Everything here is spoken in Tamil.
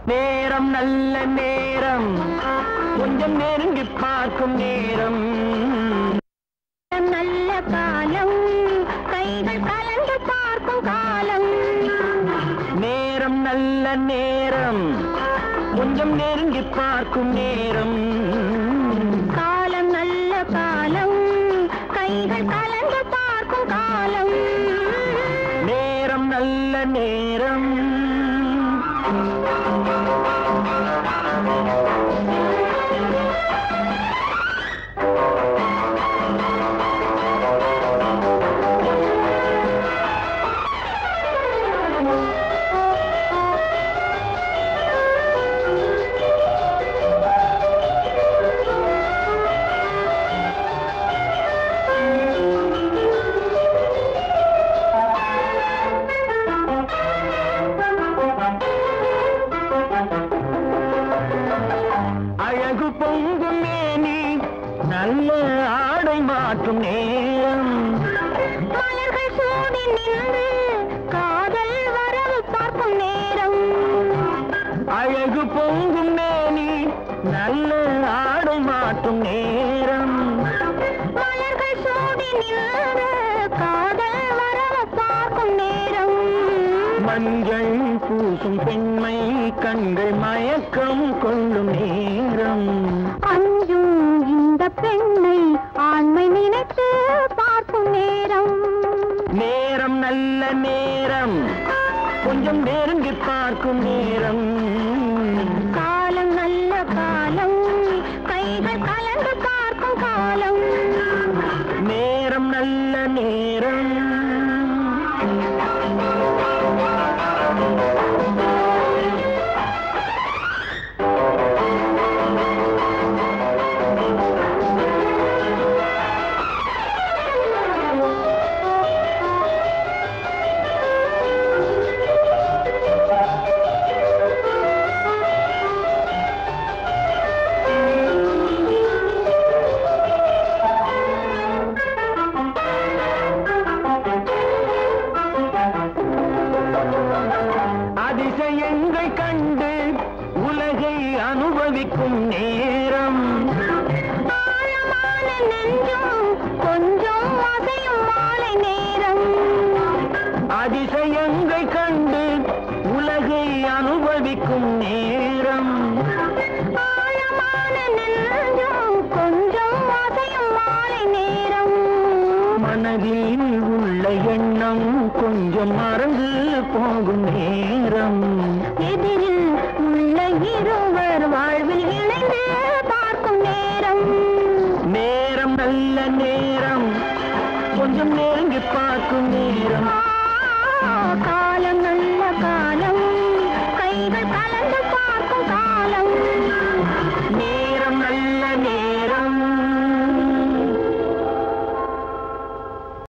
நேரம் நல்ல நேரம் கொஞ்சம் நெருங்கி பார்க்கும் நேரம் நல்ல காலம் கைகள் கலந்து பார்க்கும் காலம் நேரம் நல்ல நேரம் கொஞ்சம் நெருங்கி பார்க்கும் நேரம் காலம் நல்ல காலம் கைகள் கலந்து பார்க்கும் காலம் நேரம் நல்ல நேரம் அழகு பொங்கும் மேனி நல்ல ஆடை மாற்றும் நேரம் மலர்கள் சூடி நின்று காதல் வரவு பார்க்கும் நேரம் அழகு பொங்கும் மேனி நல்ல ஆடை மாற்றும் நேரம் மலர்கள் சூடி நின்று காதல் வரவு பார்க்கும் நேரம் மஞ்சள் பூசும் பெண்மை கண்கள் மயக்கம் கொள்ளும் நேரம் அஞ்சும் இந்த பெண்ணை ஆண்மை நினைத்து பார்க்கும் நேரம் நேரம் நல்ல நேரம் கொஞ்சம் நெருங்கி பார்க்கும் நேரம் காலம் நல்ல காலம் கைகள் கலந்து பார்க்கும் காலம் நேரம் நல்ல நேரம் அதிசயங்கள் கண்டு உலகை அனுபவிக்கும் நேரம் ஆழமான நெஞ்சும் கொஞ்சம் அசையும் மாலை நேரம் அதிசயங்கள் கண்டு உலகை அனுபவிக்கும் நேரம் ஆழமான நெஞ்சும் கொஞ்சம் அசையும் மாலை நேரம் மனதில் உள்ள எண்ணம் கொஞ்சம் மறந்து போகும் நேரம் எதிரில் உள்ள இருவர் வாழ்வில் இணைந்து பார்க்கும் நேரம் நேரம் நல்ல நேரம் கொஞ்சம் நெருங்கி பார்க்கும் நேரம்